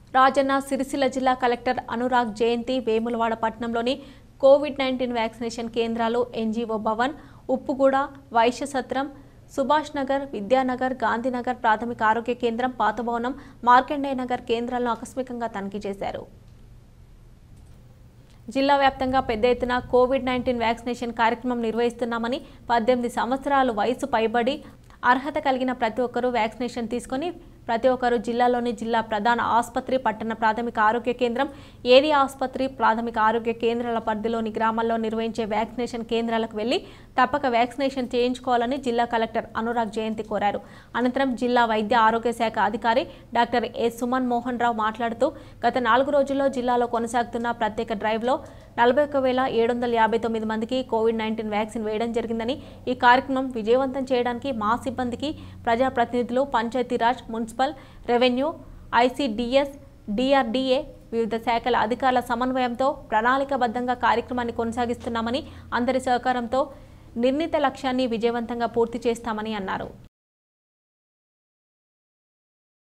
రాజన్న సిరిసిల్ల జిల్లా కలెక్టర్ అనురాగ్ జయంతి వేములవాడ పట్టణంలోని covid nineteen vaccination కేంద్రాలు ఎన్జీఓ భవన్ ఉప్పుగూడ వైశ్య సత్రం సుభాష్ నగర్ విద్యానగర్ గాంధీనగర్ ప్రాథమిక ఆరోగ్య కేంద్రం పాత భవనం మార్కండేయ నగర్ కేంద్రాలను ఆకస్మికంగా తనిఖీ చేశారు జిల్లా వ్యాప్తంగా పెద్ద ఎత్తున కోవిడ్ నైన్టీన్ వ్యాక్సినేషన్ కార్యక్రమం నిర్వహిస్తున్నామని పద్దెనిమిది సంవత్సరాలు వయసు పైబడి అర్హత కలిగిన ప్రతి ఒక్కరూ వ్యాక్సినేషన్ తీసుకొని ప్రతి ఒక్కరూ జిల్లాలోని జిల్లా ప్రధాన ఆసుపత్రి పట్టణ ప్రాథమిక ఆరోగ్య కేంద్రం ఏరియా ఆసుపత్రి ప్రాథమిక ఆరోగ్య కేంద్రాల పరిధిలోని గ్రామాల్లో నిర్వహించే వ్యాక్సినేషన్ కేంద్రాలకు వెళ్లి తప్పక వ్యాక్సినేషన్ చేయించుకోవాలని జిల్లా కలెక్టర్ అనురాగ్ జయంతి కోరారు అనంతరం జిల్లా వైద్య ఆరోగ్య శాఖ అధికారి డాక్టర్ ఏ సుమన్ మోహన్ రావు మాట్లాడుతూ గత నాలుగు రోజుల్లో జిల్లాలో కొనసాగుతున్న ప్రత్యేక డ్రైవ్లో నలభై ఒక్క వేల ఏడు వందల యాభై తొమ్మిది మందికి కోవిడ్ నైన్టీన్ వ్యాక్సిన్ వేయడం జరిగిందని ఈ కార్యక్రమం విజయవంతం చేయడానికి మా సిబ్బందికి ప్రజాప్రతినిధులు Panchayati Raj municipal revenue ICDS DRDA వివిధ శాఖల అధికారుల సమన్వయంతో ప్రణాళికాబద్ధంగా కార్యక్రమాన్ని కొనసాగిస్తున్నామని అందరి సహకారంతో నిర్ణీత లక్ష్యాన్ని విజయవంతంగా పూర్తి చేస్తామని అన్నారు